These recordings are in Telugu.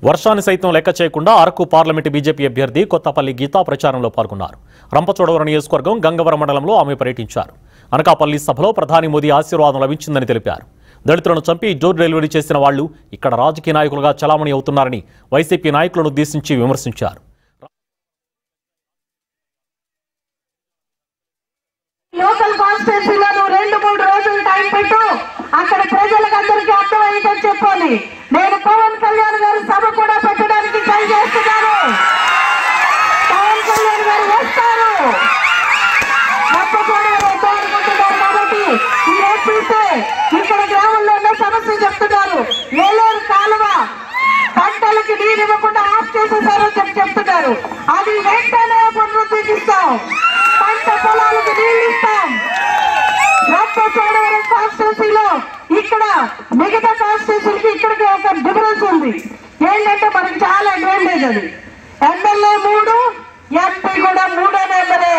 వర్షాన్ని సైతం లెక్క చేయకుండా అరకు పార్లమెంటు బీజేపీ అభ్యర్థి కొత్తపల్లి గీతా ప్రచారంలో పాల్గొన్నారు రంపచోడవరం నియోజకవర్గం గంగవరం మండలంలో ఆమె పర్యటించారు అనకాపల్లి సభలో ప్రధాని మోదీ ఆశీర్వాదం లభించిందని తెలిపారు దళితులను చంపి డోర్ డెలివరీ చేసిన వాళ్లు ఇక్కడ రాజకీయ నాయకులుగా చలామణి అవుతున్నారని వైసీపీ నాయకులను ఉద్దేశించి విమర్శించారు లోకల్ కాన్స్టిట్యూన్సీలో నువ్వు రెండు మూడు రోజులు టైం పెట్టు అక్కడ ప్రజలకు అందరికీ అర్థమయ్యేటట్టు చెప్పాలి నేను పవన్ కళ్యాణ్ గారి సభ కూడా పెట్టడానికి ట్రై చేస్తున్నాను పవన్ కళ్యాణ్ గారు వస్తారు తప్పకుండా వద్దాం అనుకుంటున్నారు కాబట్టి ఈ రోజు చూస్తే ఇక్కడ గ్రామంలో ఉన్న సమస్య చెప్తున్నారు ఏలేరు కాలువ పంటలకి నీరు ఇవ్వకుండా ఆఫ్ చేసేసారని చెప్పి చెప్తున్నారు అది వెంటనే పునరుద్ధరిస్తాం పంట పొలాలకు నీళ్ళు ఇస్తాం రంపచోడవరం కాన్స్టిట్యూన్సీలో ఇక్కడ మిగతా కాన్స్టిట్యూన్సీకి ఇక్కడికి ఒక డిఫరెన్స్ ఉంది ఏంటంటే మనకి చాలా అడ్వాంటేజ్ అది ఎమ్మెల్యే మూడు ఎంపీ కూడా మూడో నెంబరే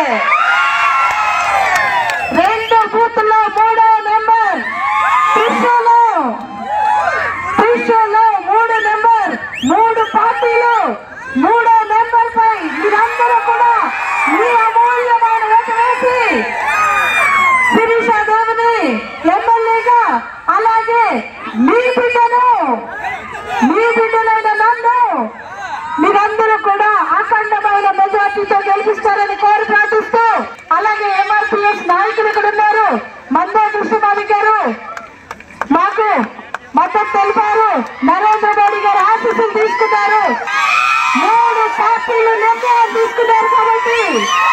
రెండు బూత్లో మూడో నెంబర్ త్రిశూలో త్రిశూలో మూడు నెంబర్ మూడు పార్టీలు మూడో నెంబర్ పై మీరందరూ కూడా మీ అమూల్యమైన ఓటు వేసి శిరీష దేవిని ఎమ్మెల్యేగా అలాగే మీ బిడ్డను మీ బిడ్డలైన నన్ను మీరందరూ కూడా అఖండమైన మెజార్టీతో గెలిపిస్తారని కోరి ప్రార్థిస్తూ అలాగే ఎంఆర్పిఎస్ నాయకులు ఇక్కడ ఉన్నారు మందే కృష్ణమామి గారు మాకు మద్దతు తెలిపారు నరేంద్ర మోడీ గారు ఆశీస్సులు తీసుకున్నారు మూడు పార్టీలు నిర్ణయాలు తీసుకున్నారు కాబట్టి